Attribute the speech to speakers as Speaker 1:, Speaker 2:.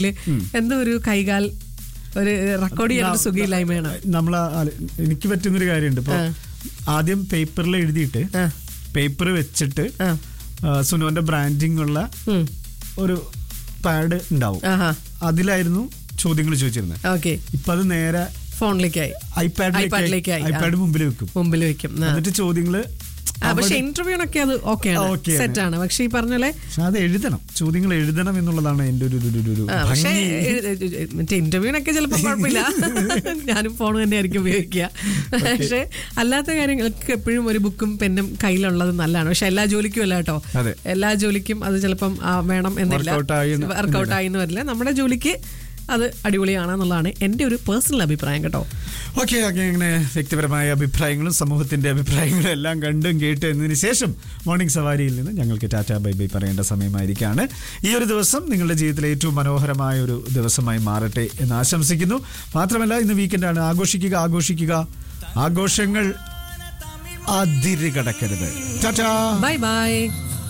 Speaker 1: എന്തോ ഒരു കൈകാൽ ഒരു റെക്കോർഡ് ചെയ്യാൻ ഒരു സുഖയില്ലായ്മയാണ്
Speaker 2: നമ്മൾ എനിക്ക് പറ്റുന്നൊരു കാര്യമുണ്ട് ഇപ്പൊ ആദ്യം പേപ്പറിൽ എഴുതിയിട്ട്
Speaker 1: ആ.
Speaker 2: പേപ്പർ വെച്ചിട്ട്
Speaker 1: ആ.
Speaker 2: ആ, സുനുവിന്റെ ബ്രാൻഡിങ് ഉള്ള
Speaker 1: ഉം.
Speaker 2: ഒരു പാഡ് ഉണ്ടാവും
Speaker 1: ആഹാ
Speaker 2: അതിലായിരുന്നു ചോദ്യങ്ങൾ ചോദിച്ചിരുന്നത്
Speaker 1: ഓക്കെ
Speaker 2: ഇപ്പൊ അത് നേരെ
Speaker 1: ഫോണിലേക്കായി
Speaker 2: ഐപാഡിലേക്ക്
Speaker 1: ഐപാഡിലേക്കായി, ആ.
Speaker 2: ഐപാഡ് മുമ്പിൽ വെക്കും
Speaker 1: മുമ്പിൽ വെക്കും ആ.
Speaker 2: എന്നിട്ട് ചോദ്യങ്ങള്
Speaker 1: ആ പക്ഷെ ഇന്റർവ്യൂനൊക്കെ അത് ഓക്കെയാണ്
Speaker 2: ഓക്കെയാണ്.
Speaker 1: സെറ്റാണ് പക്ഷെ ഈ പറഞ്ഞ പോലെ
Speaker 2: പക്ഷെ അത് എഴുതണം ചോദ്യങ്ങൾ എഴുതണം എന്നുള്ളതാണ് എന്റെ ഒരു ഒരു- ഒരു- ഒരു
Speaker 1: ആ, പക്ഷേ
Speaker 2: ഭംഗി.
Speaker 1: എഴു- മറ്റേ ഇന്റർവ്യൂവിനൊക്കെ ചിലപ്പോൾ കുഴപ്പമില്ല ഞാനും ഫോൺ തന്നെയായിരിക്കും ഉപയോഗിക്കുക പക്ഷെ അല്ലാത്ത കാര്യങ്ങൾക്ക് എപ്പോഴും ഒരു ബുക്കും പെന്നും കയ്യിലുള്ളത് നല്ലതാണ് പക്ഷെ എല്ലാ ജോലിക്കും അല്ല കേട്ടോ
Speaker 2: അതെ.
Speaker 1: എല്ലാ ജോലിക്കും അത് ചിലപ്പം ആ, വേണം എന്നില്ല
Speaker 2: Workout ആയി എന്ന്
Speaker 1: വർക്കൗട്ട് ആയി എന്ന് വരില്ല നമ്മുടെ ജോലിക്ക് അത് അടിപൊളിയാണെന്നുള്ളതാണ് എൻ്റെ ഒരു പേഴ്സണൽ അഭിപ്രായം കേട്ടോ
Speaker 2: ഓക്കെ ഓക്കെ അങ്ങനെ വ്യക്തിപരമായ അഭിപ്രായങ്ങളും സമൂഹത്തിന്റെ അഭിപ്രായങ്ങളും എല്ലാം കണ്ടും കേട്ട് എന്നതിന് ശേഷം മോർണിംഗ് സവാരിയിൽ നിന്ന് ഞങ്ങൾക്ക് ടാറ്റ ബൈ ബൈ പറയേണ്ട സമയമായിരിക്കാണ് ഈ ഒരു ദിവസം നിങ്ങളുടെ ജീവിതത്തിലെ ഏറ്റവും മനോഹരമായ ഒരു ദിവസമായി മാറട്ടെ എന്ന് ആശംസിക്കുന്നു മാത്രമല്ല ഇന്ന് വീക്കെൻഡാണ് ആഘോഷിക്കുക ആഘോഷിക്കുക ആഘോഷങ്ങൾ അതിര് കടക്കരുത് ടാറ്റാ
Speaker 1: ബൈ ബൈ